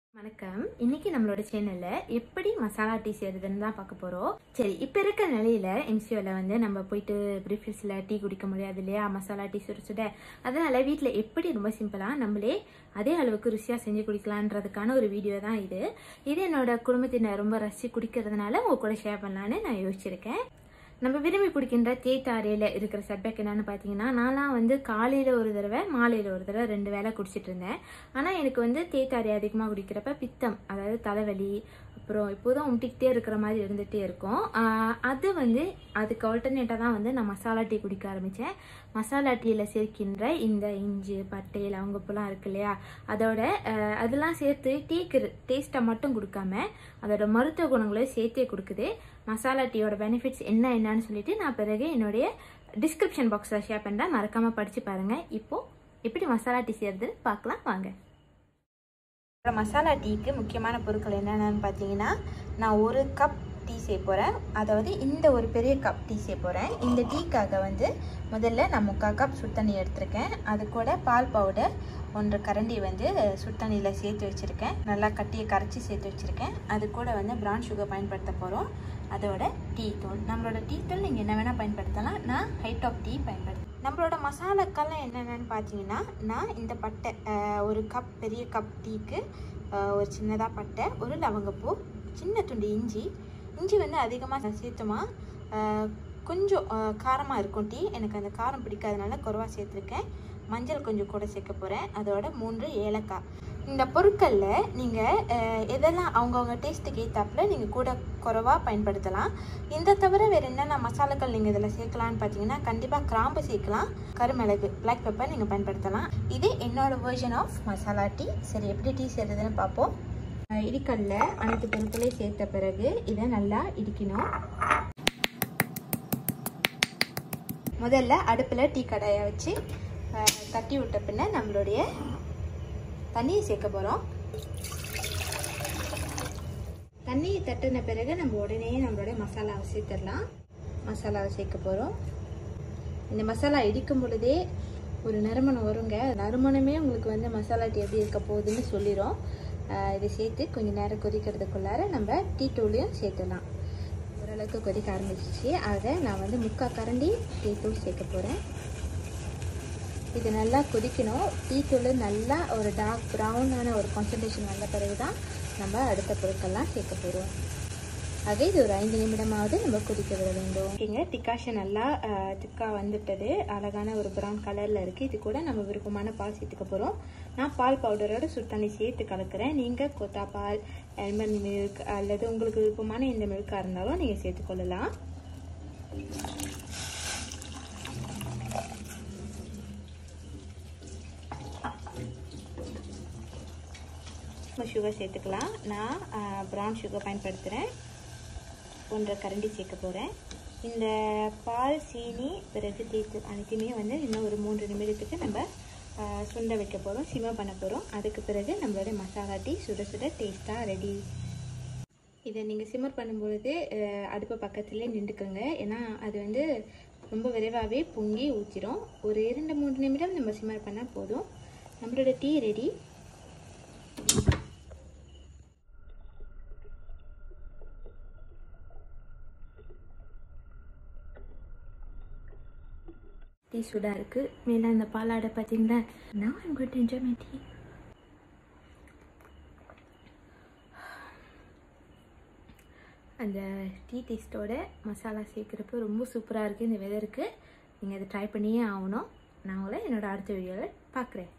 வணக்கம் இன்னைக்கு நம்மளோட சேனல்ல எப்படி மசாலா டீ செய்யறதுன்னு தான் பார்க்க போறோம் சரி இப்ப இருக்க நிலையில என்சியோல வந்து நம்ம போயிட்டு ப்ரீஃபிஸ்ல டீ குடிக்க முடியாது இல்லையா மசாலா டீ சுட சுட அதனால வீட்ல எப்படி ரொம்ப சிம்பிளா நம்மளே அதே அளவுக்கு ருசியா செஞ்சு குடிக்கலான்றதுக்கான ஒரு வீடியோ தான் இது இது என்னோட குடும்பத்தினர் ரொம்ப ரசிச்சு குடிக்கிறதுனால உங்க கூட ஷேர் பண்ணலான்னு நான் யோசிச்சிருக்கேன் நம்ம விரும்பி குடிக்கின்ற தேத்தாரையில் இருக்கிற செட்பேக் என்னன்னு பார்த்தீங்கன்னா நான்லாம் வந்து காலையில் ஒரு தடவை மாலையில் ஒரு தடவை ரெண்டு வேளை குடிச்சிட்டு இருந்தேன் ஆனால் எனக்கு வந்து தேத்தாரை அதிகமாக குடிக்கிறப்ப பித்தம் அதாவது தலைவலி அப்புறம் இப்போதும் உம்ட்டிக்கிட்டே இருக்கிற மாதிரி இருந்துகிட்டே இருக்கும் ஆஹ் அது வந்து அதுக்கு ஆல்டர்னேட்டாக தான் வந்து நான் மசாலா டீ குடிக்க ஆரம்பித்தேன் மசாலா டீயில் சேர்க்கின்ற இந்த இஞ்சி பட்டை லவங்கப்பூலாம் இருக்கு இல்லையா அதோட ஆஹ் அதெல்லாம் சேர்த்து டீக்கு டேஸ்ட்டை மட்டும் கொடுக்காம அதோட மருத்துவ குணங்களையும் சேர்த்தே கொடுக்குது மசாலா டீயோட பெனிஃபிட்ஸ் என்ன என்னன்னு சொல்லிட்டு நான் பிறகு என்னுடைய டிஸ்கிரிப்ஷன் பாக்ஸில் ஷேர் பண்ணுறேன் மறக்காமல் படித்து பாருங்கள் இப்போது எப்படி மசாலா டீ செய்யறதுன்னு பார்க்கலாம் வாங்க அப்புறம் மசாலா டீக்கு முக்கியமான பொருட்கள் என்னென்னு பார்த்தீங்கன்னா நான் ஒரு கப் டீ செய்ய போகிறேன் அதாவது இந்த ஒரு பெரிய கப் டீ செய்ய போகிறேன் இந்த டீக்காக வந்து முதல்ல நான் முக்கால் கப் சுத்தண்ணி எடுத்திருக்கேன் அது கூட பால் பவுடர் ஒன்றரை கரண்டி வந்து சுத்தண்ணியில் சேர்த்து வச்சுருக்கேன் நல்லா கட்டியை கரைச்சி சேர்த்து வச்சுருக்கேன் அது கூட வந்து ப்ரௌன் சுகர் பயன்படுத்த போகிறோம் அதோட டீ தூள் நம்மளோட டீ தூள் நீங்கள் என்ன வேணால் பயன்படுத்தலாம் நான் ஹைட் ஆஃப் டீ பயன்படுத்தேன் நம்மளோட மசாலாக்கள்லாம் என்னென்னு பார்த்தீங்கன்னா நான் இந்த பட்டை அஹ், ஒரு கப் பெரிய கப் டீக்கு அஹ், ஒரு சின்னதாக பட்டை ஒரு லவங்கப்பூ சின்ன துண்டு இஞ்சி இஞ்சி வந்து அதிகமாக சேர்த்துமா அஹ், கொஞ்சம் காரமாக இருக்கும் டீ எனக்கு அந்த காரம் பிடிக்காதனால குறவா சேர்த்துருக்கேன் மஞ்சள் கொஞ்சம் கூட சேர்க்க போகிறேன் அதோட மூன்று ஏலக்காய் இந்த பொருட்களில் நீங்கள் எதெல்லாம் அவங்கவுங்க டேஸ்ட்டுக்கு ஏற்றாப்புல நீங்கள் கூட குறவா பயன்படுத்தலாம் இந்த தவிர வேறு என்னென்ன மசாலாக்கள் நீங்கள் இதில் சேர்க்கலான்னு பார்த்தீங்கன்னா கண்டிப்பாக கிராம்பு சேர்க்கலாம் கருமிளகு பிளாக் பெப்பர் நீங்கள் பயன்படுத்தலாம் இது என்னோட வேர்ஷன் ஆஃப் மசாலா டீ சரி எப்படி டீ செய்கிறதுன்னு பார்ப்போம் அஹ் இடிக்கல்ல அனைத்து பொருட்களையும் சேர்த்த பிறகு இதை நல்லா இடிக்கணும் முதல்ல அடுப்பில் டீ கடாயை வச்சு அஹ், தட்டி விட்ட பின்ன நம்மளுடைய தண்ணியை சேர்க்க போகிறோம் தண்ணியை தட்டின பிறகு நம்ம உடனே நம்மளுடைய மசாலாவை சேர்த்துடலாம் மசாலாவை சேர்க்க போகிறோம் இந்த மசாலா இடிக்கும் பொழுதே ஒரு நறுமணம் வருங்க நறுமணமே உங்களுக்கு வந்து மசாலா டீ எப்படி இருக்க போகுதுன்னு சொல்லிடும் ஆஹ் இதை சேர்த்து கொஞ்சம் நேரம் கொதிக்கிறதுக்குள்ளார நம்ம டீ தூளையும் சேர்த்துடலாம் ஓரளவுக்கு கொதிக்க ஆரம்பிச்சிச்சு ஆக நான் வந்து முக்கால் கரண்டி டீ தூள் சேர்க்க போகிறேன் இது நல்லா கொதிக்கணும் டீ தூள் நல்லா ஒரு டார்க் ப்ரௌனான ஒரு கான்சன்ட்ரேஷன் வந்த பிறகு தான் நம்ம அடுத்த பொருட்கள்லாம் சேர்க்க போகிறோம் ஆக இது ஒரு ஐந்து நிமிடமாவது நம்ம கொதிக்க விட வேண்டும் ஓகேங்க திக்காஷன் நல்லா திக்காக வந்துட்டது அழகான ஒரு ப்ரௌன் கலரில் இருக்குது இது கூட நம்ம விருப்பமான பால் சேர்த்துக்க போகிறோம் நான் பால் பவுடரோட சுத்தண்ணி சேர்த்து கலக்கிறேன் நீங்கள் கொத்தா பால் எல்மன் மில்க் அல்லது உங்களுக்கு விருப்பமான எந்த மில்காக இருந்தாலும் நீங்கள் சேர்த்துக்கொள்ளலாம் சுகர் சேர்த்துக்கலாம் நான் ப்ரௌன் சுகர் பயன்படுத்துகிறேன் ஒன்றரை கரண்டி சேர்க்க போகிறேன் இந்த பால் சீனி பிறகு தேக்கு அனைத்தையுமே வந்து இன்னும் ஒரு மூன்று நிமிடத்துக்கு நம்ம ஆஹ், சுண்ட வைக்க போகிறோம் சிம பண்ண போகிறோம் அதுக்கு பிறகு நம்மளோட மசாலா டீ சுட சுட டேஸ்ட்டாக ரெடி இதை நீங்கள் சிம்மர் பண்ணும்பொழுது அஹ், அடுப்பு பக்கத்துலேயே நின்றுக்குங்க ஏன்னா அது வந்து ரொம்ப விரைவாகவே பொங்கி ஊற்றிடும் ஒரு இரண்டு மூன்று நிமிடம் நம்ம சிம்மர் பண்ணால் போதும் நம்மளோட டீ ரெடி டீ சூடாக இருக்குது மேலே அந்த பாலாடை பார்த்தீங்களா நான் I'm good enjoy my tea அந்த டீ டேஸ்ட்டோட மசாலா சேர்க்குறப்ப ரொம்ப சூப்பராக இருக்குது இந்த வெதருக்கு நீங்கள் அதை ட்ரை பண்ணியே ஆகணும் நான் உங்களை என்னோட அடுத்த வீடியோவில் பார்க்குறேன்